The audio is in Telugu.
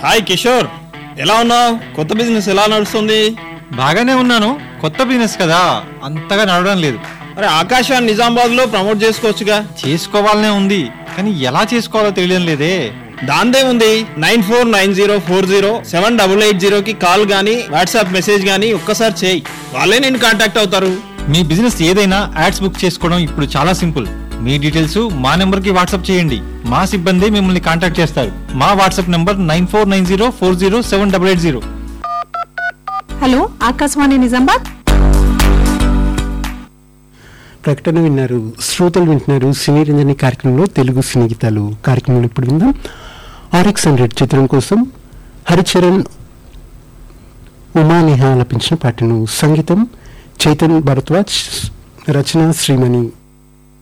హాయ్ కిషోర్ ఎలా ఉన్నావు కొత్త బిజినెస్ ఎలా నడుస్తుంది బాగానే ఉన్నాను కొత్త బిజినెస్ కదా అంతగా నడవడం లేదు అరే ఆకాశాన్ని నిజామాబాద్ లో ప్రమోట్ చేసుకోవచ్చుగా చేసుకోవాలనే ఉంది కానీ ఎలా చేసుకోవాలో తెలియడం లేదే దాందే ఉంది nine four nine zero four zero seven double eight zero కి కాల్ గానీ వాట్సాప్ మెసేజ్ గానీ ఒక్కసారి చేయి వాళ్ళే నేను కాంటాక్ట్ అవుతారు మీ బిజినెస్ ఏదైనా యాడ్స్ బుక్ చేసుకోవడం ఇప్పుడు చాలా సింపుల్ మీ డీటెయిల్స్ మా నెంబర్ కి వాట్సాప్ చేయండి మా సిబ్బంది మిమ్మల్ని కాంటాక్ట్ చేస్తారు మా WhatsApp number nine four nine zero four zero seven double eight zero hello Akashvani Nizamabad ప్రకటన విన్నారు శ్రోతలు వింటున్నారు సినీ రంజని కార్యక్రమంలో తెలుగు సినీ గీతాలు కార్యక్రమంలో ఇప్పుడు విందాం ఆర్ఎక్స్ హండ్రెడ్ చిత్రం కోసం హరిచరణ్ ఉమానేహ ఆలపించిన పాటను సంగీతం చైతన్ భరద్వాజ్ రచన శ్రీమణి